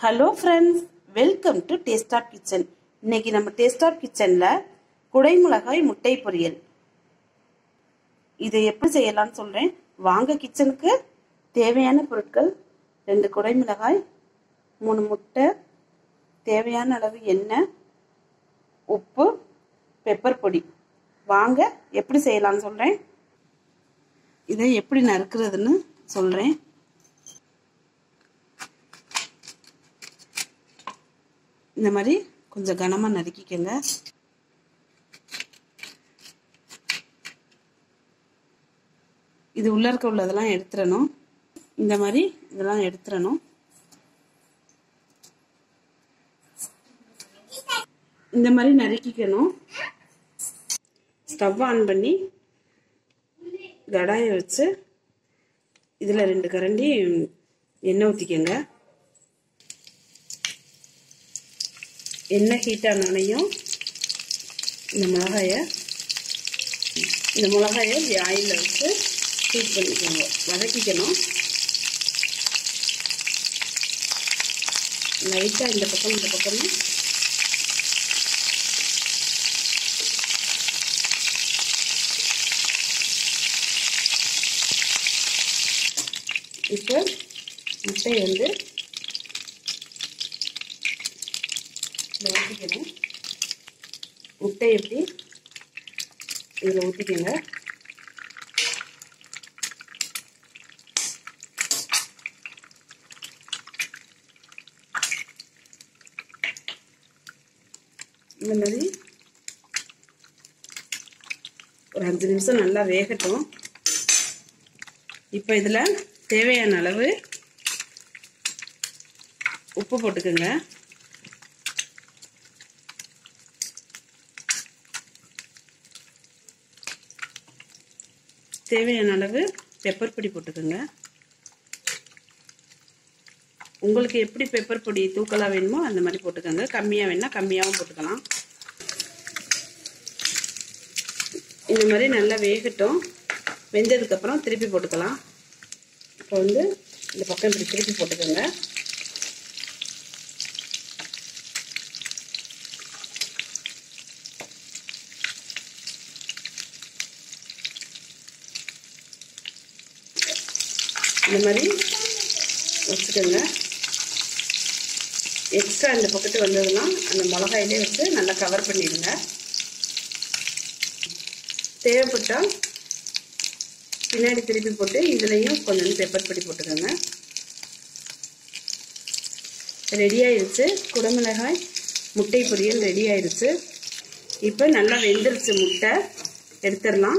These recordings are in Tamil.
hello friends welcome to taste of kitchen இன்னைக்கு நம்ம டேஸ்ட் ஆஃப் கிச்சனில் குடைமிளகாய் முட்டை பொரியல் இதை எப்படி செய்யலாம்னு சொல்கிறேன் வாங்க கிச்சனுக்கு தேவையான பொருட்கள் ரெண்டு குடைமிளகாய் மூணு முட்டை தேவையான அளவு எண்ணெய் உப்பு பெப்பர் பொடி வாங்க எப்படி செய்யலாம்னு சொல்கிறேன் இதை எப்படி நறுக்கிறதுன்னு சொல்கிறேன் இந்த மாதிரி கொஞ்சம் கனமாக நறுக்கிக்கங்க இது உள்ள இருக்க உள்ளதெல்லாம் எடுத்துடணும் இந்த மாதிரி இதெல்லாம் எடுத்துடணும் இந்த மாதிரி நறுக்கிக்கணும் ஸ்டவ் ஆன் பண்ணி கடாயை வச்சு இதில் ரெண்டு கரண்டி எண்ணெய் ஊற்றிக்கங்க எண்ணெய் ஹீட் ஆனோடனையும் இந்த மிளகாயை இந்த மிளகாயை இப்படி ஆயிலில் வச்சு ஹீட் பண்ணிக்கோங்க வதக்கிக்கணும் லைட்டாக இந்த பக்கம் இந்த பக்கமும் இப்போ முட்டை வந்து ஊற்றிக்கணும் முட்டை எப்படி இதில் ஊற்றிக்கங்க இந்த மாதிரி ஒரு அஞ்சு நிமிஷம் நல்லா வேகட்டும் இப்போ இதில் தேவையான அளவு உப்பு போட்டுக்கோங்க தேவையான அளவு பெப்பர் பொடி போட்டுக்கோங்க உங்களுக்கு எப்படி பெப்பர் பொடி தூக்கலாக வேணுமோ அந்த மாதிரி போட்டுக்கோங்க கம்மியாக வேணா கம்மியாகவும் போட்டுக்கலாம் இந்த மாதிரி நல்லா வேகட்டும் வெந்ததுக்கப்புறம் திருப்பி போட்டுக்கலாம் இப்போ வந்து இந்த பக்கம் இப்படி திருப்பி போட்டுக்கோங்க இந்த மாதிரி வச்சுக்கோங்க எக்ஸ்ட்ரா இந்த பக்கத்து வந்ததுன்னா அந்த மிளகாயிலே வச்சு நல்லா கவர் பண்ணிடுங்க தேவைப்பட்டால் பின்னாடி திருப்பி போட்டு இதுலேயும் கொஞ்சம் பெப்பர் பொடி போட்டுக்கோங்க ரெடி ஆயிடுச்சு குடமிளகாய் முட்டை பொரியல் ரெடி ஆயிடுச்சு இப்போ நல்லா வெந்துருச்சு முட்டை எடுத்துடலாம்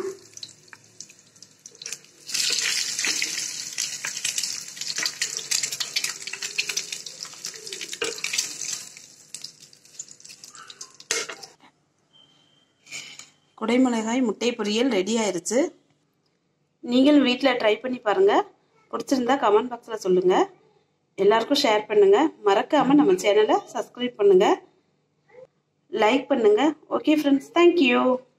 குடைமிளகாய் முட்டை பொரியல் ரெடி ஆயிருச்சு நீங்கள் வீட்டில் ட்ரை பண்ணி பாருங்கள் பிடிச்சிருந்தா கமெண்ட் பாக்ஸில் சொல்லுங்கள் எல்லாருக்கும் ஷேர் பண்ணுங்கள் மறக்காமல் நம்ம சேனலை சப்ஸ்கிரைப் பண்ணுங்கள் லைக் பண்ணுங்கள் ஓகே ஃப்ரெண்ட்ஸ் தேங்க்யூ